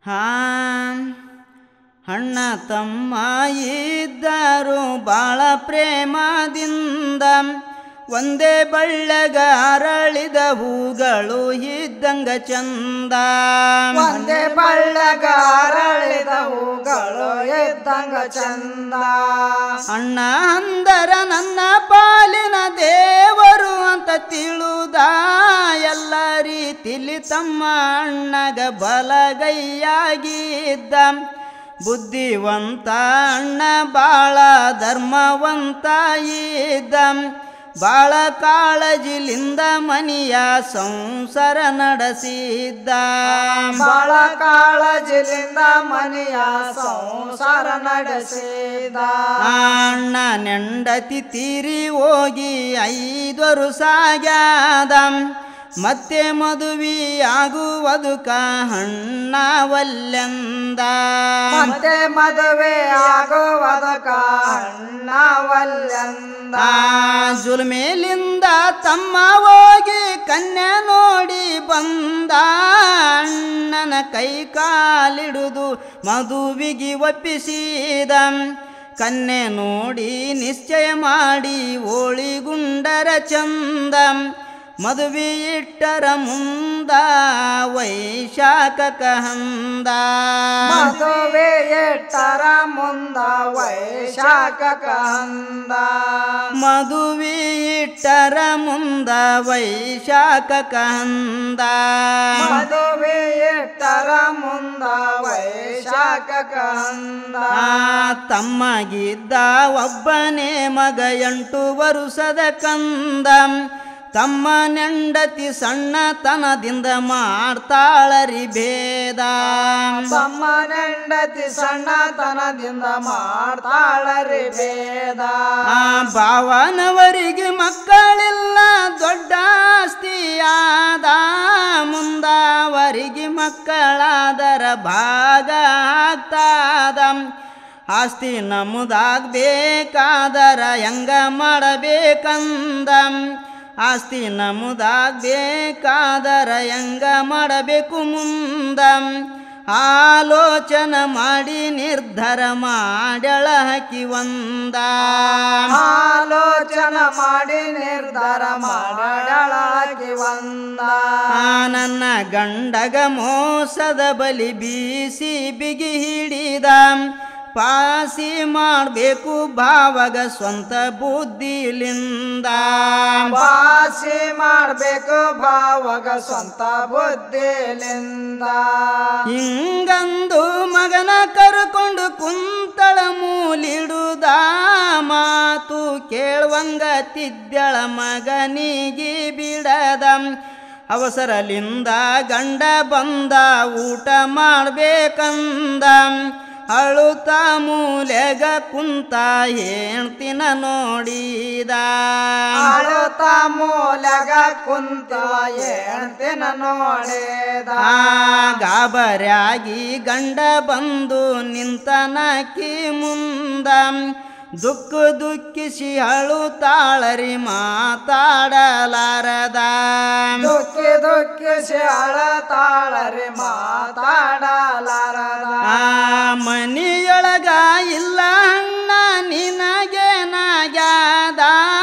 ಹಾ ಅಣ್ಣ ತಮ್ಮ ಇದ್ದರು ಬಾಳ ಪ್ರೇಮದಿಂದ ಒಂದೇ ಬಳ್ಳಗ ಅರಳಿದ ಹೂಗಳು ಇದ್ದಂಗ ಚಂದ ಒಂದೇ ಬಳ್ಳಗಾರಳಿದ ಹೂಗಳು ಇದ್ದಂಗ ಚಂದ ಅಣ್ಣ ಅಂದರ ನನ್ನ ಪಾಲಿನ ದೇವರು ಅಂತ ತಿಳುದ ಎಲ್ಲ ರೀತಿಲಿ ತಮ್ಮ ಅಣ್ಣಗ ಬಲಗೈಯಾಗಿದ್ದ ಬುದ್ಧಿವಂತ ಅಣ್ಣ ಬಾಳ ಧರ್ಮವಂತ ಇದ್ದ ಬಾಳ ಕಾಳಜಿಲಿಂದ ಮನಿಯ ಸಂಸಾರ ನಡೆಸಿದ್ದ ಬಾಳ ಕಾಳಜಿಲಿಂದ ಮನೆಯ ಸಂಸಾರ ನಡೆಸಿದ ಅಣ್ಣ ನೆಂಡತಿ ತೀರಿ ಹೋಗಿ ಐದು ಸಾಗ್ಯಾದ ಮತ್ತೆ ಮದುವೆ ಆಗುವುದಕ್ಕ ಹಣ್ಣವಲ್ಲೆಂದ ಮತ್ತೆ ಮದುವೆ ಆಗುವುದಕ್ಕ ಅಣ್ಣವಲ್ಲೆಂದ ಆ ಜುಲ್ಮೇಲಿಂದ ತಮ್ಮ ಹೋಗಿ ಕನ್ಯೆ ನೋಡಿ ಬಂದ ಅಣ್ಣನ ಕೈ ಕಾಲಿಡುದು ಮದುವಿಗೆ ಒಪ್ಪಿಸಿದ ಕನ್ಯೆ ನೋಡಿ ನಿಶ್ಚಯ ಮಾಡಿ ಓಳಿಗುಂಡರ ಚಂದ ಮದುವೆ ಇಟ್ಟರ ಮುಂದ ವೈಶಾಖಕ ಹಂದ ಮದುವೆ ಇಟ್ಟರ ಮುಂದ ವೈಶಾಖಕ ಹಂದ ಮದುವೆ ಇಟ್ಟರ ಮುಂದ ವೈಶಾಖಕ ಹಂದ ಮದುವೆ ಇಟ್ಟರ ಮುಂದ ವೈಶಾಖಕ ಹಂದ ಆ ತಮ್ಮಗಿದ್ದ ಒಬ್ಬನೇ ಮಗ ಎಂಟು ವರುಷದ ಕಂದ ತಮ್ಮ ನೆಂಡತಿ ಸಣ್ಣತನದಿಂದ ಮಾಡ್ತಾಳರಿ ಭೇದ ತಮ್ಮ ನೆಂಡತಿ ಸಣ್ಣತನದಿಂದ ಮಾಡ್ತಾಳರಿ ಭೇದ ಆ ಭಾವನವರಿಗೆ ಮಕ್ಕಳಿಲ್ಲ ದೊಡ್ಡ ಆಸ್ತಿಯಾದ ಮುಂದಾವರಿಗೆ ಮಕ್ಕಳಾದರ ಭಾಗ ಆಗ್ತಾದ ಆಸ್ತಿ ನಮ್ಮದಾಗಬೇಕಾದರ ಹೆಂಗ ಮಾಡಬೇಕಂದ ಆಸ್ತಿ ನಮ್ಮದಾಗಬೇಕಾದರ ಹೆಂಗ ಮಾಡಬೇಕು ಮುಂದ ಆಲೋಚನೆ ಮಾಡಿ ನಿರ್ಧಾರ ಮಾಡ್ಯಾಳ ಹಾಕಿ ಒಂದ ಆಲೋಚನೆ ಮಾಡಿ ನಿರ್ಧಾರ ಮಾಡಳಾಗಿ ಒಂದ ಆ ನನ್ನ ಗಂಡಗ ಮೋಸದ ಬಲಿ ಬೀಸಿ ಬಿಗಿ ಹಿಡಿದ ಪಾಸಿ ಮಾಡಬೇಕು ಭಾವಗ ಸ್ವಂತ ಬುದ್ಧಿಲಿಂದ ಭಾಷೆ ಮಾಡ್ಬೇಕು ಭಾವಗ ಸ್ವಂತ ಬುದ್ಧಿಲಿಂದ ಹಿಂಗಂದು ಮಗನ ಕರ್ಕೊಂಡು ಕುಂತಳ ಮೂಲಿಡುದ ಮಾತು ಕೇಳುವಂಗ ತಿದ್ದಳ ಮಗನಿಗೆ ಬಿಡದ ಅವಸರಲಿಂದ ಗಂಡ ಬಂದ ಊಟ ಮಾಡ್ಬೇಕಂದ ಅಳುತ್ತ ಮೂಲೆಗ ಕುಂತ ಹೇಳ್ತಿನ ನೋಡಿದ ಆಳುತ್ತ ಮೂಲೆಗ ಕುಂತ ಹೇಳ್ತಿನ ನೋಡಿದ ಆ ಗಾಬರ್ಯಾಗಿ ಗಂಡ ಬಂದು ನಿಂತನಕಿ ಮುಂದ ದುಃಖ ದುಃಖಿಸಿ ಅಳುತ್ತಾಳರಿ ಮಾತಾಡಲಾರದ ದುಃಖಿ ದುಃಖಿಸಿ ಅಳತಾಳರಿ ಮಾತಾಡಲಾರದ ಆ ಮನಿಯೊಳಗ ಇಲ್ಲ ಅಣ್ಣ ನಿನಗೆ ನಾಗ್ಯಾದ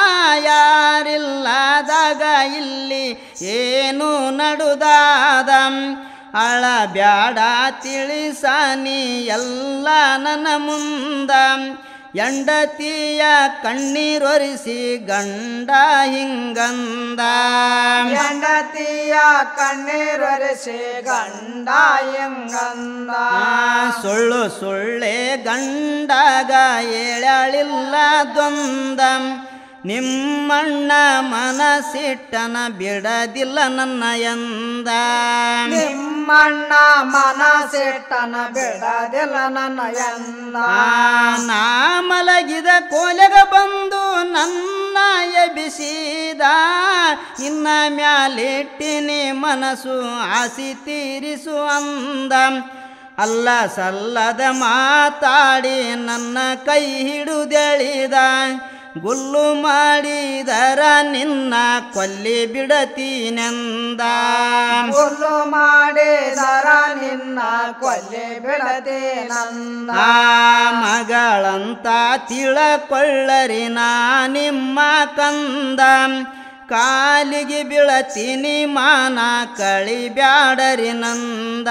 ಯಾರಿಲ್ಲದಾಗ ಇಲ್ಲಿ ಏನು ನಡುದಾದ ಅಳ ಬ್ಯಾಡ ತಿಳಿಸಾನಿ ಎಲ್ಲ ನನ್ನ ಮುಂದ ಎಂಡತಿಯ ಕಣ್ಣೀರೊರಿಸಿ ಗಂಡ ಹಿಂಗಂದ ಹೆಂಡತಿಯ ಕಣ್ಣೀರೊರೆಸಿ ಗಂಡ ಎಂಗಂದ ಆ ಸುಳ್ಳು ಸುಳ್ಳೆ ಗಂಡಗ ಏಳಲಿಲ್ಲ ದ್ವಂದ ನಿಮ್ಮಣ್ಣ ಮನಸ್ಸಿಟ್ಟನ ಬಿಡದಿಲ್ಲ ನನ್ನ ಎಂದ ನಿಮ್ಮಣ್ಣ ಮನಸ್ಸಿಟ್ಟನ ಬಿಡದಿಲ್ಲ ನನ್ನ ಎಂದ ಆ ನಾ ಮಲಗಿದ ಕೋಲೆಗ ಬಂದು ನನ್ನ ಎಬಿಸಿದ ನಿನ್ನ ಮ್ಯಾಲಿಟ್ಟಿನಿ ಮನಸ್ಸು ಆಸಿ ತೀರಿಸು ಅಂದ ಅಲ್ಲ ಸಲ್ಲದ ಮಾತಾಡಿ ನನ್ನ ಕೈ ಹಿಡಿದೆಳಿದ ಗುಲ್ಲು ಮಾಡಿದರ ನಿನ್ನ ಕೊಲ್ಲಿ ಬಿಡತೀನೆಂದ ಹುಲ್ಲು ಮಾಡಿದರ ನಿನ್ನ ಕೊಲ್ಲಿ ಬಿಡದೆ ನಂದ ಆ ಮಗಳಂತ ತಿಳಕೊಳ್ಳರಿ ನಾ ನಿಮ್ಮ ಕಂದ ಕಾಲಿಗೆ ಬೀಳತೀನಿ ಮಾನ ಕಳಿಬ್ಯಾಡರಿ ನಂದ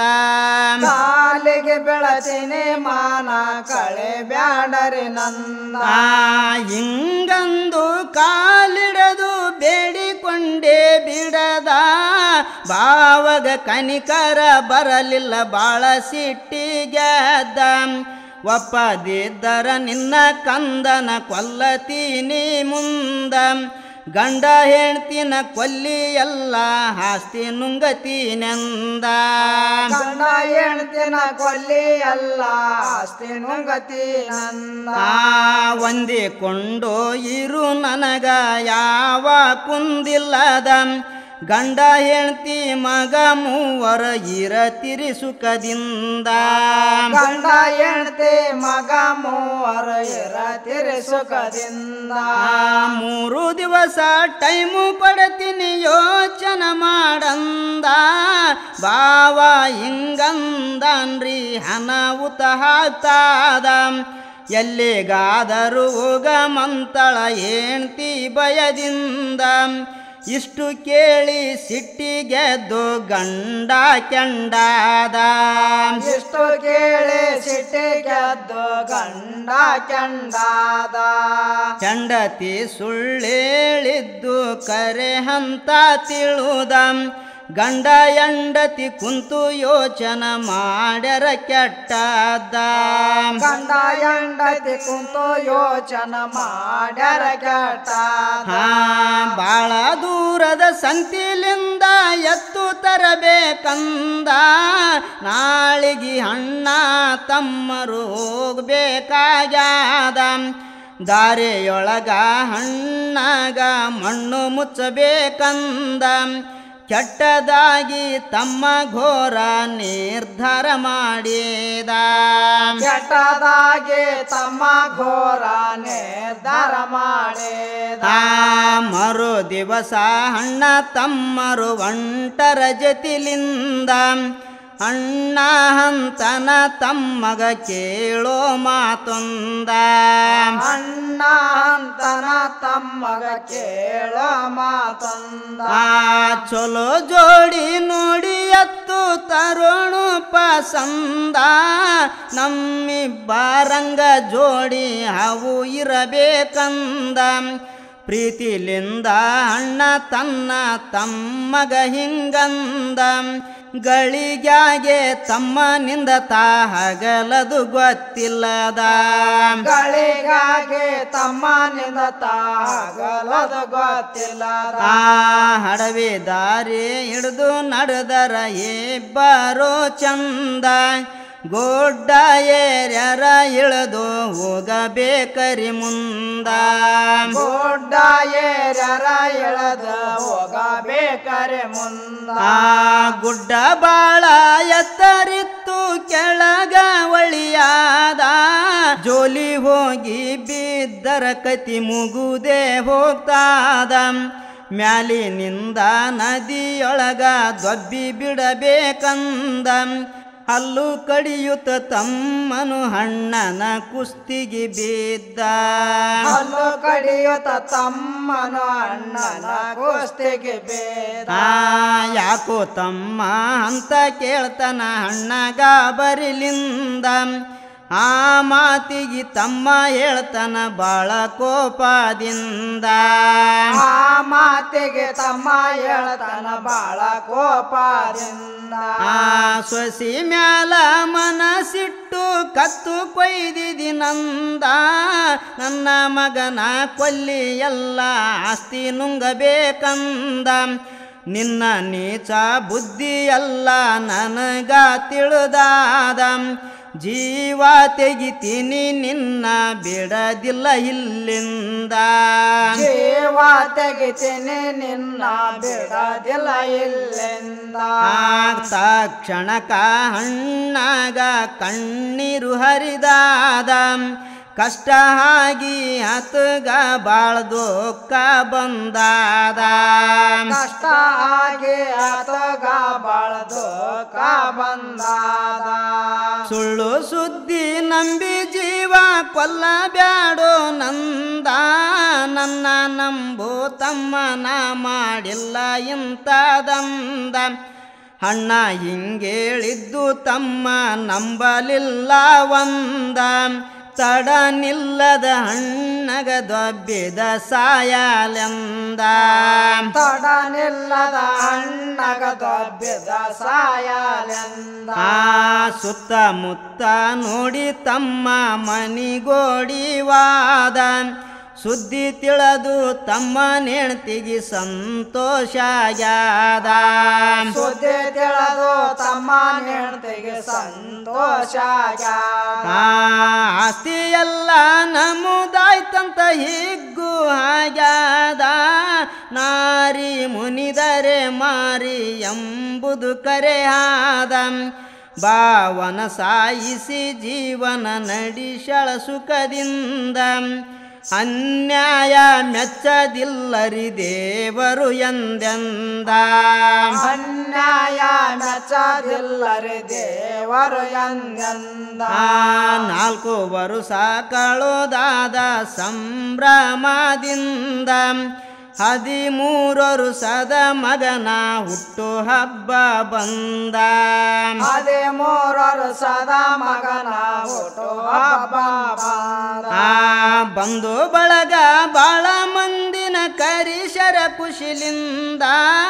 ಕಾಲಿಗೆ ಬೆಳತಿನಿ ಮಾನ ಕಳೆ ಬ್ಯಾಡರಿ ನಂದ ಆ ಹಿಂಗಂದು ಕಾಲಿಡದು ಬೇಡಿಕೊಂಡೇ ಬಿಡದ ಭಾವಗ ಕನಿಕರ ಬರಲಿಲ್ಲ ಬಾಳ ಸಿಟ್ಟಿಗೆದ್ದ ಒಪ್ಪದಿದ್ದರ ನಿನ್ನ ಕಂದನ ಕೊಲ್ಲತೀನಿ ಮುಂದ ಗಂಡ ಹೆಣ್ತಿನ ಕೊಲ್ಲಿ ಎಲ್ಲ ಆಸ್ತಿ ನುಂಗತೀನೆಂದ ಗಂಡ ಹೆಣ್ತಿನ ಕೊಲ್ಲಿ ಎಲ್ಲ ಆಸ್ತಿ ನುಂಗತಿ ನಂದ ಆ ಒಂದಿಕೊಂಡು ಇರು ನನಗ ಯಾವ ಕುಂದಿಲ್ಲದ ಗಂಡ ಹೆಣ್ತಿ ಮಗ ಮೂವರ ಇರತಿರಿ ಸುಖದಿಂದ ಗಂಡ ಹೆಣ್ತಿ ಮಗ ಮೂವರ ಇರತಿರಿ ಸುಖದಿಂದ ಆ ಮೂರು ದಿವಸ ಟೈಮು ಕೊಡ್ತೀನಿ ಯೋಚನೆ ಮಾಡಂದ ಬಾವ ಹಿಂಗಂದನ್ರಿ ಅನಾಹುತ ಹಾಕ್ತಾದ ಎಲ್ಲಿಗಾದರೂ ಹೋಗ ಮಂತಳ ಹೆಣ್ತಿ ಭಯದಿಂದ ಇಷ್ಟು ಕೇಳಿ ಸಿಟ್ಟಿಗೆದ್ದು ಗಂಡ ಕೆಂಡಾದ ಇಷ್ಟು ಕೇಳಿ ಸಿಟ್ಟಿ ಗೆದ್ದು ಗಂಡ ಕೆಂಡಾದ ಚಂಡತಿ ಸುಳ್ಳೇಳಿದ್ದು ಕರೆ ಹಂತ ತಿಳುದ ಗಂಡ ಎಂಡತಿ ಕುಂತು ಯೋಚನ ಮಾಡ್ಯರ ಕೆಟ್ಟದ ಗಂಡ ಹೆಂಡತಿ ಕುಂತು ಯೋಚನ ಮಾಡ್ಯಾರ ಕೆಟ್ಟಾದ ಹಾ ಬಾಳ ದೂರದ ಸಂತಿಲಿಂದ ಎತ್ತು ತರಬೇಕಂದ ನಾಳಿಗೆ ಅಣ್ಣ ತಮ್ಮರು ಹೋಗ್ಬೇಕಾಗ್ಯಾದ ದಾರಿಯೊಳಗ ಹಣ್ಣಾಗ ಮಣ್ಣು ಮುಚ್ಚಬೇಕಂದ ಕೆಟ್ಟದಾಗಿ ತಮ್ಮ ಘೋರ ನಿರ್ಧಾರ ಮಾಡಿದ ಕೆಟ್ಟದಾಗಿ ತಮ್ಮ ಘೋರ ನಿರ್ಧಾರ ಮಾಡಿದ ಆ ಮರು ದಿವಸ ಅಣ್ಣ ತಮ್ಮರು ಒಂಟರ ಜತಿಲಿಂದ ಅಣ್ಣ ಹಂತನ ತಮ್ಮಗ ಕೇಳೋ ಮಾತೊಂದ ಅಣ್ಣ ಅಂತನ ತಮ್ಮಗ ಕೇಳೋ ಮಾತೊಂದ ಆ ಚಲೋ ಜೋಡಿ ನೋಡಿ ಎತ್ತು ತರುಣು ಪಸಂದ ನಮ್ಮಿಬ್ಬರಂಗ ಜೋಡಿ ಅವು ಇರಬೇಕಂದ ಪ್ರೀತಿಲಿಂದ ಅಣ್ಣ ತನ್ನ ತಮ್ಮಗ ಹಿಂಗಂದ ಗಳಿಗ್ಯಾಗೆ ತಮ್ಮನಿಂದ ತಾ ಹಗಲದು ಗೊತ್ತಿಲ್ಲದ ಗಳಿಗಾಗಿ ತಮ್ಮನಿಂದ ತಾಗಲದು ಗೊತ್ತಿಲ್ಲದ ಆ ಹಡವೆ ದಾರಿ ಹಿಡಿದು ನಡೆದರ ಇಬ್ಬರು ಚಂದ ಗೊಡ್ಡ ಏರ್ಯರ ಇಳಿದು ಹೋಗಬೇಕರಿ ಮುಂದ ಗುಡ್ಡ ಏರ್ಯರ ಎಳೆದ ಹೋಗಬೇಕರೆ ಮುಂದ ಆ ಗುಡ್ಡ ಬಾಳ ಎತ್ತರಿತ್ತು ಕೆಳಗ ಒಳಿಯಾದ ಜೋಲಿ ಹೋಗಿ ಬಿದ್ದರ ಕತಿ ಮುಗುದೇ ಹೋಗ್ತಾದ ಮ್ಯಾಲಿನಿಂದ ನದಿಯೊಳಗ ದೊಬ್ಬಿ ಬಿಡಬೇಕಂದ ಹಲ್ಲು ಕಡಿಯುತ್ತ ತಮ್ಮನು ಹಣ್ಣನ ಕುಸ್ತಿಗೆ ಬಿದ್ದ ಹಲ್ಲು ಕಡಿಯುತ್ತ ತಮ್ಮನು ಅಣ್ಣನ ಕುಸ್ತಿಗೆ ಬೇದ ಆ ಯಾಕೋ ತಮ್ಮ ಅಂತ ಕೇಳ್ತಾನ ಅಣ್ಣಗ ಬರಿಲಿಂದ ಆ ಮಾತಿಗೆ ತಮ್ಮ ಹೇಳ್ತಾನ ಬಾಳ ಕೋಪದಿಂದ ಆ ಮಾತಿಗೆ ತಮ್ಮ ಹೇಳ್ತಾನ ಬಾಳ ಕೋಪದಿಂದ ಆ ಸೊಸಿ ಮ್ಯಾಲ ಮನಸ್ಸಿಟ್ಟು ಕತ್ತು ಕೊಯ್ದಿದಿ ನಂದ ನನ್ನ ಮಗನ ಕೊಲ್ಲಿ ಎಲ್ಲ ಆಸ್ತಿ ನುಂಗಬೇಕಂದ ನಿನ್ನ ನೀಚ ಬುದ್ಧಿ ಎಲ್ಲ ನನಗ ತಿಳಿದಾದ ಜೀವ ತೆಗಿತೀನಿ ನಿನ್ನ ಬಿಡದಿಲ್ಲ ಇಲ್ಲಿಂದ ಜೀವ ತೆಗಿತೀನಿ ನಿನ್ನ ಬಿಡದಿಲ್ಲ ಇಲ್ಲಿಂದ ತಕ್ಷಣಕ ಹಣ್ಣಾಗ ಕಣ್ಣೀರು ಹರಿದಾದ ಕಷ್ಟ ಆಗಿ ಹತ್ಗ ಬಾಳ ದುಃಖ ಬಂದಾದ ಕಷ್ಟ ಆಗಿ ಆತಗ ಬಾಳ ದುಃಖ ಬಂದಾದ ಸುಳ್ಳು ಸುದ್ದಿ ನಂಬಿ ಜೀವ ಕೊಲ್ಲಬ್ಯಾಡೋ ನಂದ ನನ್ನ ನಂಬು ತಮ್ಮನ ಮಾಡಿಲ್ಲ ಇಂಥದಂದ ಅಣ್ಣ ಹಿಂಗೇಳಿದ್ದು ತಮ್ಮ ನಂಬಲಿಲ್ಲ ಒಂದ ತಡ ನಿಲ್ಲದ ಹಣ್ಣಗ ದೊಬ್ಬಿದ ಸಾಯಲೆಂದ ತಡ ನಿಲ್ಲದ ಅಣ್ಣಗ ದೊಬ್ಬಿದ ಸಾಯಲೆಂದ ಆ ಸುತ್ತಮುತ್ತ ನೋಡಿ ತಮ್ಮ ಮನಿಗೋಡಿವಾದ ಸುದ್ದಿ ತಿಳಿದು ತಮ್ಮ ನೆಣ್ತಿಗೆ ಸಂತೋಷ ಆಗ್ಯಾದ ಸುದ್ದಿ ತಿಳಿದು ತಮ್ಮ ಹೆಂಡತಿಗೆ ಸಂತೋಷ ಆಗ್ಯಾದ. ಆ ಆಸ್ತಿ ಎಲ್ಲ ನಮ್ಮದಾಯ್ತಂತ ಹಿಗ್ಗು ಆಗ್ಯಾದ ನಾರಿ ಮುನಿದರೆ ಮಾರಿ ಎಂಬುದು ಕರೆ ಆದ ಭಾವನ ಸಾಯಿಸಿ ಜೀವನ ನಡಿಶಳ ಸುಖದಿಂದ ಅನ್ಯಾಯ ಮೆಚ್ಚದಿಲ್ಲರಿ ದೇವರು ಎಂದೆಂದ ಅನ್ಯಾಯ ಮೆಚ್ಚದಿಲ್ಲರಿ ದೇವರು ಎಂದೆಂದ ಆ ನಾಲ್ಕು ವರುಷ ಕಳೋದಾದ ಸಂಭ್ರಮದಿಂದ ಹದಿಮೂರು ವರುಷದ ಮಗನ ಹುಟ್ಟು ಹಬ್ಬ ಬಂದ ಹದಿಮೂರರು ಸದಾ ಮಗನ ಹುಟ್ಟು ಹಬ್ಬ ಬಂದ. ಆ ಬಂದು ಬಳಗ ಬಾಳ ಮಂದಿನ ಕರಿಶರ ಖುಷಿಲಿಂದ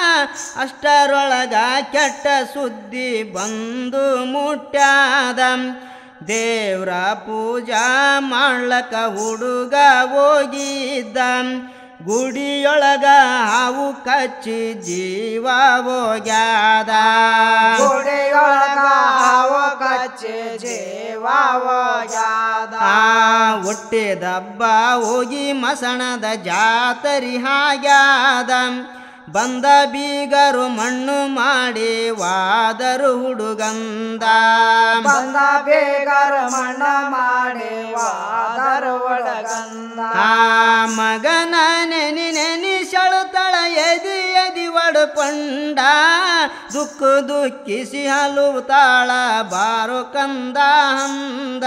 ಅಷ್ಟರೊಳಗ ಕೆಟ್ಟ ಸುದ್ದಿ ಬಂದು ಮುಟ್ಟ್ಯಾದ ದೇವ್ರ ಪೂಜಾ ಮಾಡ್ಲಕ ಹುಡುಗ ಹೋಗಿದ್ದ ಗುಡಿಯೊಳಗ ಹಾವು ಕಚ್ಚಿ ಜೀವ ಹೋಗ್ಯಾದ ಗುಡಿಯೊಳಗ ಹಾವು ಕಚ್ಚಿ ಜೀವ ಹೋಗ್ಯಾದ. ಆ ಹುಟ್ಟಿದಬ್ಬ ಹೋಗಿ ಮಸಣದ ಜಾತರಿ ಹಾಗ್ಯಾದ ಬಂದ ಬೀಗರು ಮಣ್ಣು ಮಾಡಿ ವಾದರು ಹುಡುಗಂದ ಬಂದ ಬೇಗರ ಮಣ್ಣ ಮಾಡಿ ವಾದರ ಒಳಗಂದ ಆ ಮಗನ ನೆನಿ ನೆನಿ ಸಳುತಳ ಎದಿ ಎದಿ ಒಡ್ಕೊಂಡ ದುಃಖ ದುಃಖಿಸಿ ಹಲುತ್ತಾಳ ಬಾರು ಕಂದ ಅಂದ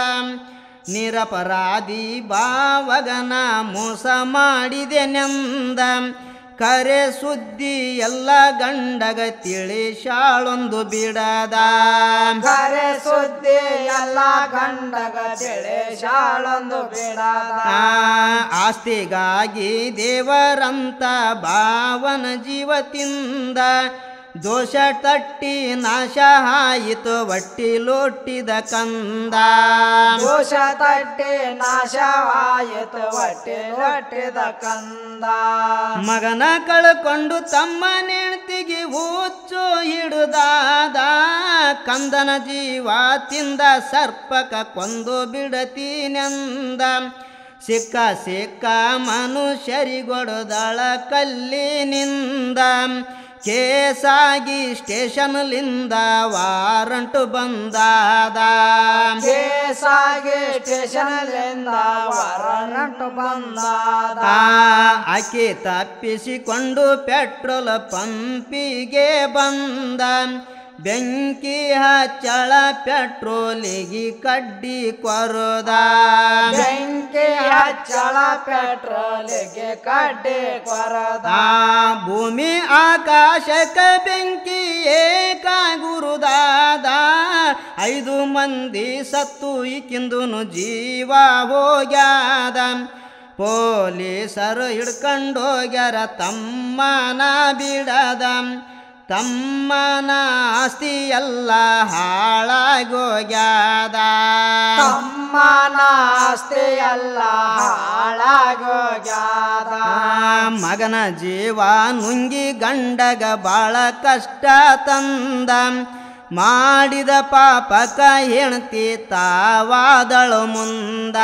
ನಿರಪರಾಧಿ ಬಾವಗನ ಮೋಸ ಮಾಡಿದೆ ನೆಂದ ಕರೆ ಸುದ್ದಿ ಎಲ್ಲ ಗಂಡಗ ತಿಳಿಶಾಳೊಂದು ಬಿಡದ ಕರೆ ಸುದ್ದಿ ಎಲ್ಲ ಗಂಡಗ ತಿಳಿ ಶಾಳೊಂದು ಬಿಡದ ಆ ಆಸ್ತಿಗಾಗಿ ದೇವರಂತ ಭಾವನ ಜೀವತಿಂದ ದೋಷ ತಟ್ಟಿ ನಾಶ ಆಯಿತು ಒಟ್ಟಿ ಲೊಟ್ಟಿದ ಕಂದ ದೋಷ ತಟ್ಟಿ ನಾಶವಾಯಿತು ಹೊಟ್ಟೆ ಹೊಟ್ಟಿದ ಕಂದ ಮಗನ ಕಳ್ಕೊಂಡು ತಮ್ಮ ನೆಣ್ತಿಗೆ ಹುಚ್ಚು ಹಿಡುದಾದ ಕಂದನ ಜೀವ ತಿಂದ ಸರ್ಪಕ ಕೊಂದು ಬಿಡತೀನೆಂದ ಸಿಕ್ಕ ಸಿಕ್ಕ ಮನುಷ್ಯರಿಗೊಡದಳ ಕಲ್ಲಿನಿಂದ ಕೇಸಾಗಿ ಸ್ಟೇಷನ್ಲಿಂದ ವಾರಂಟು ಬಂದಾದ ಕೇಸಾಗಿ ಸ್ಟೇಷನ್ಲಿಂದ ವಾರಂಟ್ ಬಂದಾದ ಆ ಆಕೆ ತಪ್ಪಿಸಿಕೊಂಡು ಪೆಟ್ರೋಲ್ ಪಂಪಿಗೆ ಬಂದ ಬೆಂಕಿ ಹಚ್ಚಳ ಪೆಟ್ರೋಲಿಗೆ ಕಡ್ಡಿ ಕೊರದ ಬೆಂಕಿ ಹಚ್ಚಳ ಪೆಟ್ರೋಲಿಗೆ ಕಡ್ಡಿ ಕೊರದ ಆ ಭೂಮಿ ಆಕಾಶಕ ಬೆಂಕಿ ಏಕ ಗುರುದಾದ ಐದು ಮಂದಿ ಸತ್ತು ಈಕಿಂದುನು ಜೀವ ಹೋಗ್ಯಾದ ಪೊಲೀಸರು ಹಿಡ್ಕೊಂಡೋಗ್ಯಾರ ತಮ್ಮನ ಬಿಡದ ತಮ್ಮನ ಆಸ್ತಿ ಎಲ್ಲ ಹಾಳಾಗೋಗ್ಯಾದ ತಮ್ಮನ ಆಸ್ತಿ ಎಲ್ಲ ಹಾಳಾಗೋಗ್ಯಾದ ಆ ಮಗನ ಜೀವ ನುಂಗಿ ಗಂಡಗ ಬಾಳ ಕಷ್ಟ ತಂದ ಮಾಡಿದ ಪಾಪಕ ಹೆಣ್ತಿ ತಾವಾದಳು ಮುಂದ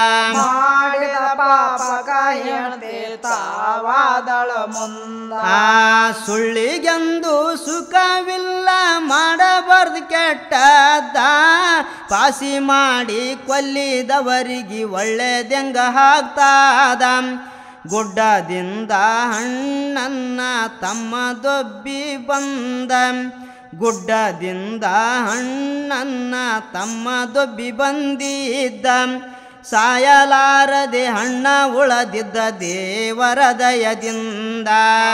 ಮಾಡಿದ ಪಾಪಕ ಹೆಣ್ತಿ ತಾವಾದಳ ಮುಂದ ಆ ಸುಳ್ಳಿಗೆಂದು ಸುಖವಿಲ್ಲ ಮಾಡಬಾರ್ದು ಕೆಟ್ಟದ್ದ ಪಾಸಿ ಮಾಡಿ ಕೊಲ್ಲಿದವರಿಗೆ ಒಳ್ಳೆದೆಂಗ ಹಾಕ್ತಾದ ಗುಡ್ಡದಿಂದ ಹಣ್ಣನ್ನ ತಮ್ಮ ದೊಬ್ಬಿ ಬಂದ ಗುಡ್ಡದಿಂದ ಹಣ್ಣನ್ನ ತಮ್ಮ ದೊಬ್ಬಿ ಬಂದಿದ್ದ ಸಾಯಲಾರದೆ ಹಣ್ಣ ಉಳದಿದ್ದ ದೇವರ ದಯದಿಂದ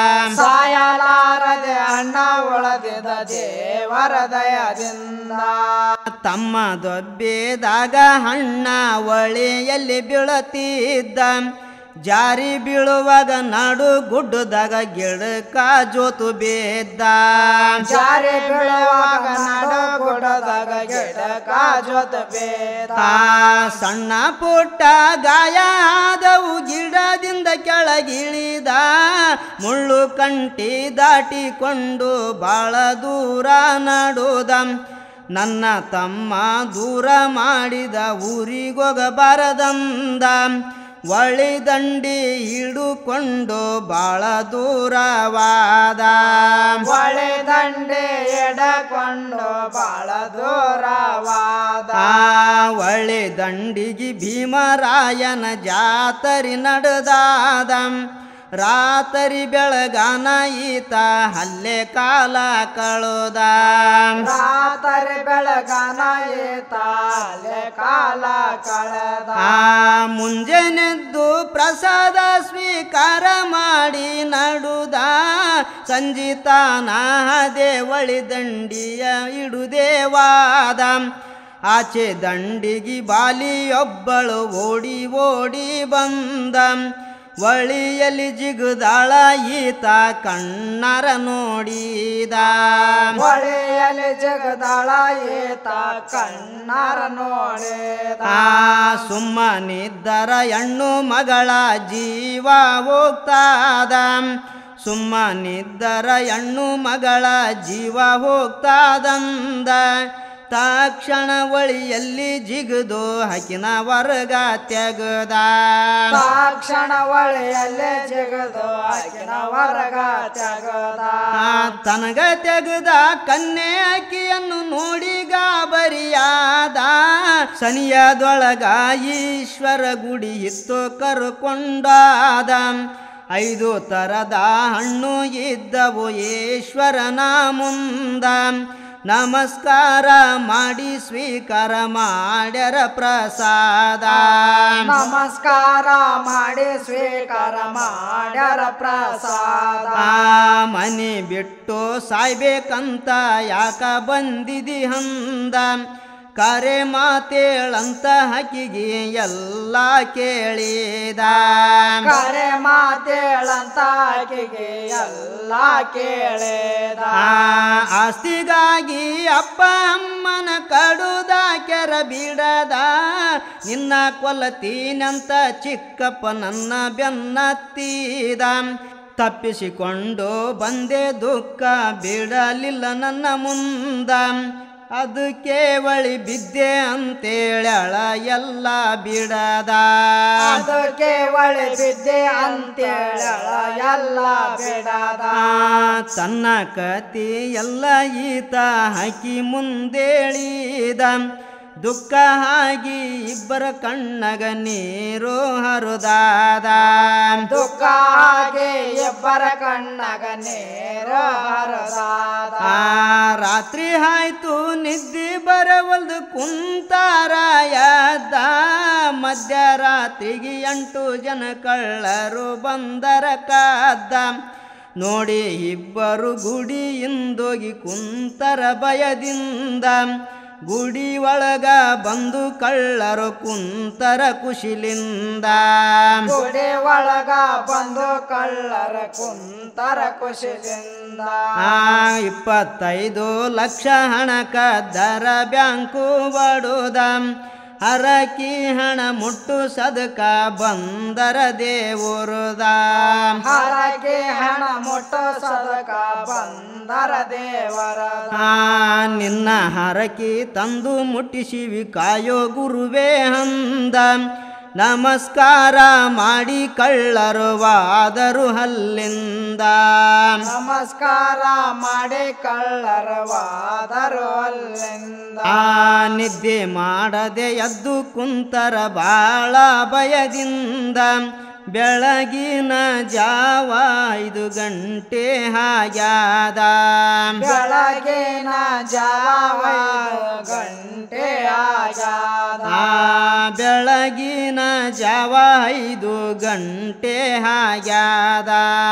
ಸಾಯಲಾರದೆ ಅಣ್ಣ ಒಳದಿದ ದೇವರ ದಯದಿಂದ ತಮ್ಮ ದೊಬ್ಬೆದಾಗ ಹಣ್ಣ ಒಳೆಯಲ್ಲಿ ಬೀಳತಿದ್ದ ಜಾರಿ ಬೀಳುವಾಗ ನಾಡು ಗುಡ್ಡದಾಗ ಗಿಡಕ ಜೋತು ಬೇದ್ದ ಜಾರಿ ಬೀಳುವಾಗ ನಡು ಗುಡದಾಗ ಗಿಡಕ ಜೊತೆ ಬೇದ ಆ ಸಣ್ಣ ಪುಟ್ಟ ಗಾಯ ಆದವು ಗಿಡದಿಂದ ಕೆಳಗಿಳಿದ ಮುಳ್ಳು ಕಂಟಿ ದಾಟಿಕೊಂಡು ಬಾಳ ದೂರ ನಡುದ ನನ್ನ ತಮ್ಮ ದೂರ ಮಾಡಿದ ಊರಿಗೋಗಬಾರದಂದ ಒಳಿ ದಂಡಿ ಹಿಡುಕೊಂಡು ಬಾಳ ದೂರವಾದ ಹೊಳೆ ದಂಡೆ ಎಡಕೊಂಡು ಬಾಳ ದೂರವಾದ ಆ ಒಳ್ಳೆ ದಂಡಿಗೆ ಭೀಮರಾಯನ ಜಾತರಿ ನಡೆದಾದ ರಾತರಿ ಬೆಳಗಾನ ಈತ ಹಲ್ಲೆ ಕಾಲ ಕಳುದ ರಾತರಿ ಬೆಳಗನ ಏತಾಲೆ ಕಾಲ ಕಳೆದ ಆ ಮುಂಜಾನೆದ್ದು ಪ್ರಸಾದ ಸ್ವೀಕಾರ ಮಾಡಿ ನಡುದ ಸಂಜಿತಾನ ದೇವಳಿ ದಂಡಿಯ ಇಡುದೇವಾದ ಆಚೆ ದಂಡಿಗೆ ಬಾಲಿಯೊಬ್ಬಳು ಓಡಿ ಓಡಿ ಬಂದ ಒಳಿಯಲ್ಲಿ ಜಿಗುದಾಳ ಈತ ಕಣ್ಣರ ನೋಡಿದ ಹೊಳೆಯಲ್ಲಿ ಜಗದಾಳ ಏತ ಕಣ್ಣಾರ ನೋಡಿದ ಆ ಸುಮ್ಮನಿದ್ದರ ಹೆಣ್ಣು ಮಗಳ ಜೀವ ಹೋಗ್ತಾದ ಸುಮ್ಮನಿದ್ದರ ಹೆಣ್ಣು ಮಗಳ ಜೀವ ಹೋಗ್ತಾದಂದ ತಕ್ಷಣ ಒಳಿಯಲ್ಲಿ ಜಿಗಿದು ಹಕಿನ ವರ್ಗ ತೆಗದ ತಕ್ಷಣ ಹೊಳೆಯಲ್ಲೇ ಜಗದು ಆಕಿನ ಹೊರಗ ತೆಗದ ಆ ತನಗ ತೆಗೆದ ಕನ್ನೆ ಅಕ್ಕಿಯನ್ನು ನೋಡಿ ಗಾಬರಿಯಾದ ಸನಿಯದೊಳಗ ಈಶ್ವರ ಗುಡಿ ಇತ್ತು ಕರ್ಕೊಂಡಾದ ಐದು ತರದ ಹಣ್ಣು ಇದ್ದವು ಈಶ್ವರನ ಮುಂದ ನಮಸ್ಕಾರ ಮಾಡಿ ಸ್ವೀಕಾರ ಮಾಡ್ಯರ ಪ್ರಸಾದ ನಮಸ್ಕಾರ ಮಾಡಿ ಸ್ವೀಕಾರ ಮಾಡ್ಯಾರ ಪ್ರಸಾದ ಆ ಮನೆ ಬಿಟ್ಟು ಸಾಯ್ಬೇಕಂತ ಯಾಕ ಬಂದಿದಿ ಹಂದ ಕರೆ ಮಾತೇಳಂತ ಹಕ್ಕಿಗೆ ಎಲ್ಲ ಕೇಳಿದ ಕರೆ ಮಾತೇಳಂತ ಆಕೆಗೆ ಎಲ್ಲ ಕೇಳಿದ ಆ ಆಸ್ತಿಗಾಗಿ ಅಪ್ಪ ಅಮ್ಮನ ಕಡುದ ಕೆರ ಬಿಡದ ನಿನ್ನ ಕೊಲ್ಲತೀನಂತ ಚಿಕ್ಕಪ್ಪ ನನ್ನ ಬೆನ್ನತ್ತೀದ ತಪ್ಪಿಸಿಕೊಂಡು ಬಂದೆ ದುಃಖ ಬಿಡಲಿಲ್ಲ ನನ್ನ ಮುಂದ ಅದು ಕೇವಳಿ ಬಿದ್ದೆ ಅಂತೇಳಳ ಎಲ್ಲ ಬಿಡದ ಅದು ಕೇವಳ ಬಿದ್ದೆ ಅಂತೇಳ ಎಲ್ಲ ಬಿಡದ ಆ ತನ್ನ ಕತಿ ಎಲ್ಲ ಈತ ಹಾಕಿ ಮುಂದೇಳಿದ ದುಃಖ ಆಗಿ ಇಬ್ಬರ ಕಣ್ಣಗ ನೀರು ಹರುದಾದ ದುಃಖ ಆಗಿ ಇಬ್ಬರ ಕಣ್ಣಗ ನೇರ ಹರದಾದ ಆ ರಾತ್ರಿ ಆಯ್ತು ನಿದ್ದೆ ಬರವಲ್ದು ಕುಂತಾರ ಎದ್ದ ಮಧ್ಯರಾತ್ರಿಗೆ ಎಂಟು ಜನ ಕಳ್ಳರು ಬಂದರ ಕದ್ದ ನೋಡಿ ಇಬ್ಬರು ಗುಡಿಯಿಂದೋಗಿ ಕುಂತರ ಭಯದಿಂದ ಗುಡಿ ಒಳಗ ಬಂದು ಕಳ್ಳರು ಕುಂತರ ಕುಶಿಲಿಂದ ಗುಡಿ ಒಳಗ ಬಂದು ಕಳ್ಳರ ಕುಂತರ ಖುಷಿಯಿಂದ ಆ ಇಪ್ಪತ್ತೈದು ಲಕ್ಷ ಹಣ ಕದ್ದರ ಬ್ಯಾಂಕು ಬಡುದ ಹರಕಿ ಹಣ ಮುಟ್ಟು ಸದಕ ಬಂದರ ದೇವರುದ ಹರಕೆ ಹಣ ಮುಟ್ಟು ಸದಕ ಬಂದರ ದೇವರ ಆ ನಿನ್ನ ಹರಕಿ ತಂದು ಮುಟ್ಟಿಸಿವಿ ಕಾಯೋ ಗುರುವೇ ಹಂದ ನಮಸ್ಕಾರ ಮಾಡಿ ಕಳ್ಳರುವಾದರು ಹಲ್ಲಿಂದ ನಮಸ್ಕಾರ ಮಾಡಿ ಕಳ್ಳರವಾದರು ಅಲ್ಲಿಂದ ಆ ನಿದ್ದೆ ಮಾಡದೆ ಎದ್ದು ಕುಂತರ ಬಾಳ ಭಯದಿಂದ ಬೆಳಗಿನ ಜಾವ ಐದು ಗಂಟೆ ಹಾಗ್ಯಾದ ಬೆಳಗಿನ ಜಾವ ಗಂಟೆ ಆಗ್ಯಾದ ಆ ಬೆಳಗಿನ ಜಾವ ಐದು ಗಂಟೆ ಹಾಗ್ಯಾದ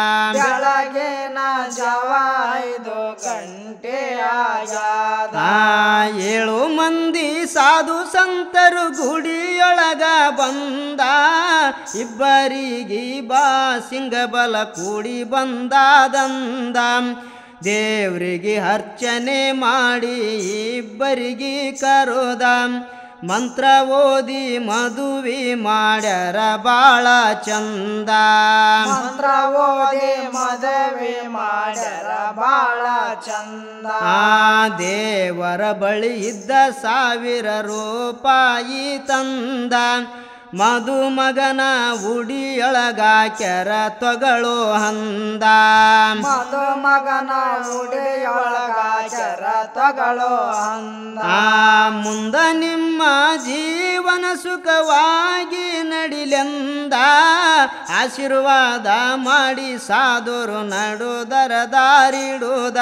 ಬೆಳಗಿನ ಜಾವ ಐದು ಗಂಟೆ ಆಗ್ಯಾದ ಆ ಏಳು ಮಂದಿ ಸಾಧು ಸಂತರು ಗುಡಿಯೊಳಗ ಬಂದ ಇಬ್ಬರಿಗೆ ಬಾ ಸಿಂಗಬಲ ಕೂಡಿ ಬಂದಾದಂದ ದೇವ್ರಿಗೆ ಅರ್ಚನೆ ಮಾಡಿ ಇಬ್ಬರಿಗೆ ಕರೋದ ಮಂತ್ರ ಓದಿ ಮದುವೆ ಮಾಡ್ಯಾರ ಬಾಳ ಚಂದ ಮಂತ್ರ ಓದಿ ಮದುವೆ ಮಾಡ್ಯಾರ ಬಾಳ ಚಂದ ಆ ದೇವರ ಬಳಿ ಇದ್ದ ಸಾವಿರ ರೂಪಾಯಿ ತಂದ ಮಧುಮಗನ ಉಡಿಯೊಳಗಾಕ್ಯರ ತೊಗಳು ಹಂದ ಮದು ಮಗನ ಉಡಿಯೊಳಗ ಚರ ತಗಳು ಅಂದ ಆ ಮುಂದ ನಿಮ್ಮ ಜೀವನ ಸುಖವಾಗಿ ನಡಿಲೆಂದ ಆಶೀರ್ವಾದ ಮಾಡಿ ಸಾಧುರು ನಡುದರ ದಾರಿಡುದ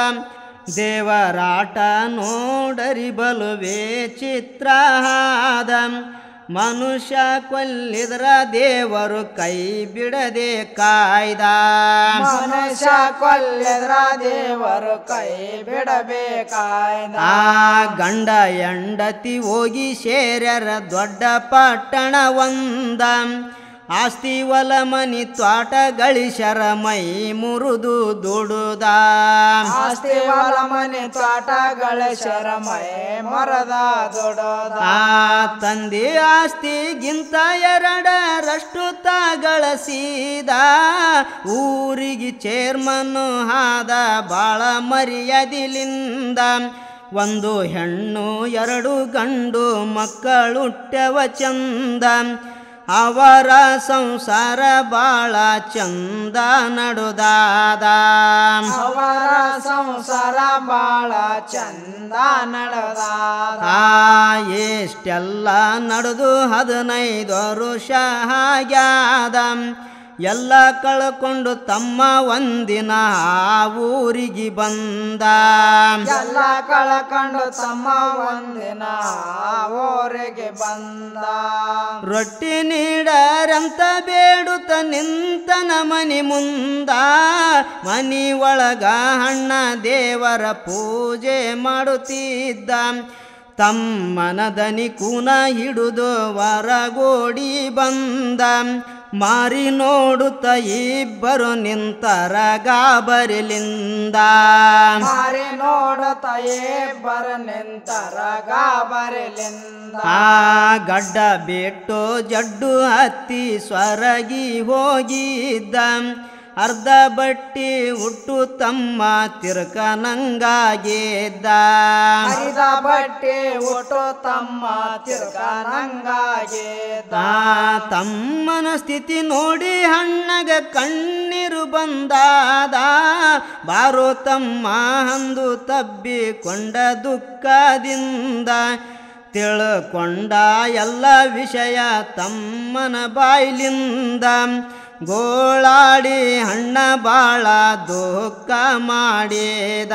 ದೇವರಾಟ ನೋಡರಿ ಬಲುವೆ ಚಿತ್ರಹಾದ ಮನುಷ್ಯ ಕೊಲ್ಲಿದ್ರ ದೇವರು ಕೈ ಬಿಡದೆ ಕಾಯ್ದ ಮನುಷ್ಯ ಕೊಲ್ಲಿದ್ರ ದೇವರು ಕೈ ಬಿಡಬೇಕಾಯ್ದ ಆ ಗಂಡ ಹೆಂಡತಿ ಹೋಗಿ ಸೇರ್ಯರ ದೊಡ್ಡ ಪಟ್ಟಣ ಒಂದ ಆಸ್ತಿ ಹೊಲ ಮನಿ ತ್ವಾಟ ಗಳಿಸರ ಮೈ ಮುರಿದು ದುಡುದ ಆಸ್ತಿ ಹೊಲ ಮನೆ ತೋಟಗಳ ಶರಮಯ ಮರದ ದೊಡ್ಡದ ಆ ತಂದೆ ಆಸ್ತಿಗಿಂತ ಎರಡರಷ್ಟು ತಗಳಸಿದ ಊರಿಗೆ ಚೇರ್ಮನ್ ಹಾದ ಬಾಳ ಮರ್ಯಾದಿಲಿಂದ ಒಂದು ಹೆಣ್ಣು ಎರಡು ಗಂಡು ಮಕ್ಕಳುಟ್ಟವ ಚಂದ ಅವರ ಸಂಸಾರ ಬಾಳ ಚಂದ ನಡುದಾದ ಅವರ ಸಂಸಾರ ಬಾಳ ಚಂದ ನಡೆದಾದ ಆ ಎಷ್ಟೆಲ್ಲ ನಡೆದು ಹದಿನೈದು ವರುಷ ಆಗ್ಯಾದ ಎಲ್ಲ ಕಳ್ಕೊಂಡು ತಮ್ಮ ಒಂದಿನ ಆ ಊರಿಗೆ ಬಂದ ಎಲ್ಲ ಕಳ್ಕೊಂಡು ತಮ್ಮ ಒಂದಿನ ಊರಿಗೆ ಬಂದ ರೊಟ್ಟಿ ನೀಡರಂತ ಬೇಡುತ್ತ ನಿಂತನ ಮನಿ ಮುಂದ ಮನಿ ಒಳಗ ಹಣ್ಣ ದೇವರ ಪೂಜೆ ಮಾಡುತ್ತಿದ್ದ ತಮ್ಮನ ದನಿ ಕೂನ ಹಿಡಿದು ಹೊರಗೋಡಿ ಬಂದ ಮಾರಿ ನೋಡುತ್ತ ಇಬ್ಬರು ನಿಂತರ ಗಾಬರಿಲಿಂದ ಮಾರಿ ನೋಡತಾಯೇ ಬರ ನಿಂತರ ಗಾಬರಿಲಿಂದ ಆ ಗಡ್ಡ ಬಿಟ್ಟು ಜಡ್ಡು ಹತ್ತಿ ಸ್ವರಗಿ ಹೋಗಿದ್ದ ಅರ್ಧ ಬಟ್ಟಿ ಹುಟ್ಟು ತಮ್ಮ ತಿರ್ಕನಂಗಾಗಿದ್ದ ಹರಿದ ಬಟ್ಟೆ ಒಟ್ಟು ತಮ್ಮ ತಿರ್ಕನಂಗಾಗಿದ್ದ ಆ ತಮ್ಮನ ಸ್ಥಿತಿ ನೋಡಿ ಹಣ್ಣಗ ಕಣ್ಣೀರು ಬಂದಾದ ಬಾರೋ ತಮ್ಮ ಅಂದು ತಬ್ಬಿಕೊಂಡ ದುಃಖದಿಂದ ತಿಳ್ಕೊಂಡ ಎಲ್ಲ ವಿಷಯ ತಮ್ಮನ ಬಾಯ್ಲಿಂದ ಗೋಳಾಡಿ ಹಣ್ಣ ಬಾಳ ದುಃಖ ಮಾಡಿದ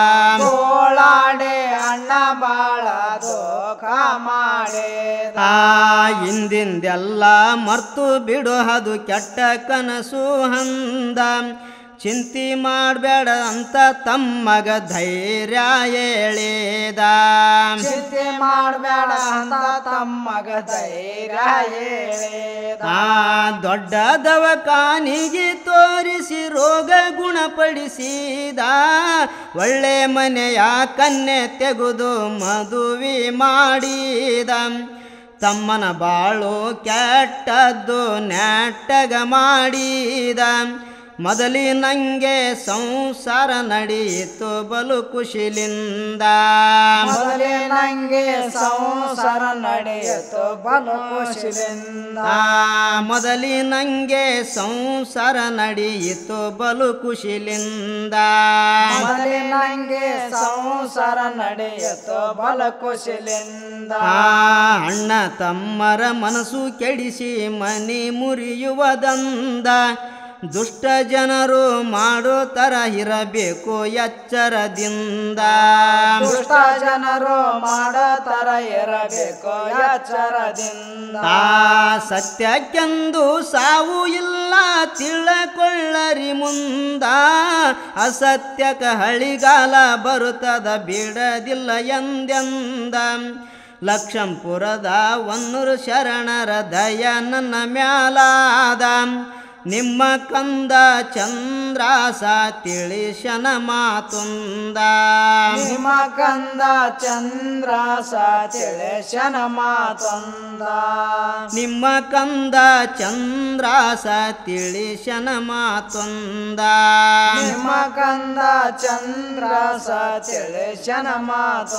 ಗೋಳಾಡೆ ಅಣ್ಣ ಬಾಳ ದೋಖ ಮಾಡಿದ ಆ ಹಿಂದಿಂದೆಲ್ಲ ಮರ್ತು ಬಿಡು ಅದು ಕೆಟ್ಟ ಕನಸು ಹಂದ ಚಿಂತಿ ಮಾಡಬೇಡ ಅಂತ ತಮ್ಮಗ ಧೈರ್ಯ ಹೇಳಿದ ಚಿಂತೆ ಮಾಡಬೇಡ ಅಂತ ತಮ್ಮಗ ಧೈರ್ಯ ಹೇಳಿದ ಆ ದೊಡ್ಡ ದವಕಾನಿಗೆ ತೋರಿಸಿ ರೋಗ ಗುಣಪಡಿಸಿದ ಒಳ್ಳೆ ಮನೆಯ ಕನ್ಯೆ ತೆಗೆದು ಮದುವೆ ಮಾಡಿದ ತಮ್ಮನ ಬಾಳು ಕೆಟ್ಟದ್ದು ನೆಟ್ಟಗ ಮಾಡಿದ ಮೊದಲಿನಂಗೆ ಸಂಸಾರ ನಡೆಯಿತು ಬಲು ಖುಷಿಲಿಂದ ಮೊದಲೇ ನಂಗೆ ಸಂಸಾರ ನಡೆಯಿತು ಬಲು ಖುಷಿಲಿಂದ ಆ ಮೊದಲಿನಂಗೆ ಸಂಸಾರ ನಡೆಯಿತು ಬಲು ಖುಷಿಲಿಂದ ಮೊದಲೇ ನಂಗೆ ಸಂಸಾರ ನಡೆಯಿತು ಬಲು ಖುಷಿಲಿಂದ ಆ ಅಣ್ಣ ತಮ್ಮರ ಮನಸ್ಸು ಕೆಡಿಸಿ ಮನಿ ಮುರಿಯುವುದಂದ ದುಷ್ಟ ಜನರು ಮಾಡೋ ತರ ಇರಬೇಕು ಎಚ್ಚರದಿಂದ ದುಷ್ಟ ಜನರು ಮಾಡೋ ತರ ಇರಬೇಕು ಎಚ್ಚರದಿಂದ ಆ ಸತ್ಯಕ್ಕೆಂದು ಸಾವು ಇಲ್ಲ ತಿಳಕೊಳ್ಳರಿ ಮುಂದ ಅಸತ್ಯಕ ಹಳಿಗಾಲ ಬರುತ್ತದ ಬಿಡದಿಲ್ಲ ಎಂದೆಂದ ಲಕ್ಷಂಪುರದ ಒನ್ನೂರು ಶರಣರ ದಯ ನನ್ನ ಮ್ಯಾಲಾದ ನಿಮ್ಮ ಕಂದ ಚಂದ್ರಾಸ ತಿಳಿಶನ ಮಾತುಂದ ನಿಮ್ಮ ಕಂದ ಚಂದ್ರ ತಿಳಿಶನ ಮಾತೊಂದ ನಿಮ್ಮ ಕಂದ ಚಂದ್ರಾಸ ತಿಳಿಶನ ಮಾತೊಂದ ನಿಮ್ಮ ಕಂದ ಚಂದ್ರ ತಿಳಿಶನ ಮಾತು